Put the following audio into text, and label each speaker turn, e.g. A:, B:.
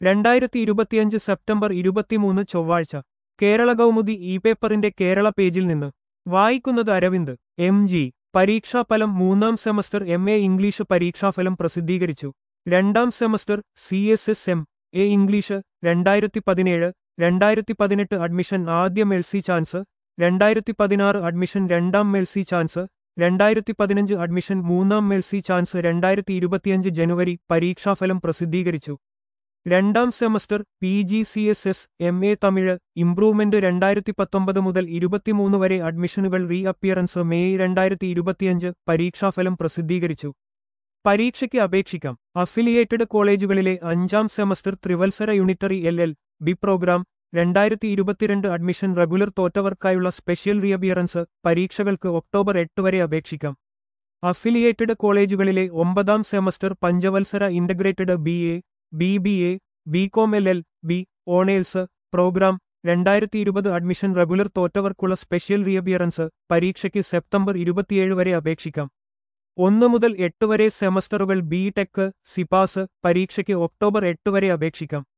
A: രണ്ടായിരത്തി ഇരുപത്തിയഞ്ച് സെപ്റ്റംബർ ഇരുപത്തിമൂന്ന് ചൊവ്വാഴ്ച കേരള കൗമുദി ഇ പേപ്പറിന്റെ കേരള പേജിൽ നിന്ന് വായിക്കുന്നത് അരവിന്ദ് എം ജി പരീക്ഷാഫലം മൂന്നാം സെമസ്റ്റർ എം എ ഇംഗ്ലീഷ് പരീക്ഷാഫലം പ്രസിദ്ധീകരിച്ചു രണ്ടാം semester C S S M A English രണ്ടായിരത്തി പതിനേഴ് രണ്ടായിരത്തി പതിനെട്ട് അഡ്മിഷൻ ആദ്യ മെൽസി ചാൻസ് രണ്ടായിരത്തി പതിനാറ് അഡ്മിഷൻ രണ്ടാം മെൽസി ചാൻസ് രണ്ടായിരത്തി പതിനഞ്ച് അഡ്മിഷൻ മൂന്നാം മെൽസി ചാൻസ് രണ്ടായിരത്തി ഇരുപത്തിയഞ്ച് ജനുവരി പരീക്ഷാഫലം പ്രസിദ്ധീകരിച്ചു രണ്ടാം semester P G C S S M A Tamil improvement രണ്ടായിരത്തി പത്തൊമ്പത് മുതൽ ഇരുപത്തിമൂന്ന് വരെ അഡ്മിഷനുകൾ റീ അപ്പിയറൻസ് മെയ് രണ്ടായിരത്തി ഇരുപത്തിയഞ്ച് പരീക്ഷാഫലം പ്രസിദ്ധീകരിച്ചു പരീക്ഷയ്ക്ക് അപേക്ഷിക്കാം അഫിലിയേറ്റഡ് കോളേജുകളിലെ അഞ്ചാം സെമസ്റ്റർ ത്രിവത്സര unitary L L B program രണ്ടായിരത്തി ഇരുപത്തിരണ്ട് അഡ്മിഷൻ റെഗുലർ തോറ്റവർക്കായുള്ള സ്പെഷ്യൽ റീഅപ്പിയറൻസ് പരീക്ഷകൾക്ക് ഒക്ടോബർ എട്ട് വരെ അപേക്ഷിക്കാം അഫിലിയേറ്റഡ് കോളേജുകളിലെ ഒമ്പതാം സെമസ്റ്റർ പഞ്ചവത്സര integrated B A B B A B com L L B honours program രണ്ടായിരത്തി ഇരുപത് അഡ്മിഷൻ റെഗുലർ തോറ്റവർക്കുള്ള സ്പെഷ്യൽ റീഅപ്പിയറൻസ് പരീക്ഷയ്ക്ക് സെപ്റ്റംബർ ഇരുപത്തിയേഴ് വരെ അപേക്ഷിക്കാം ഒന്ന് മുതൽ എട്ട് വരെ സെമസ്റ്ററുകൾ ബി ടെക് സിപാസ് പരീക്ഷയ്ക്ക് ഒക്ടോബർ എട്ട് വരെ അപേക്ഷിക്കാം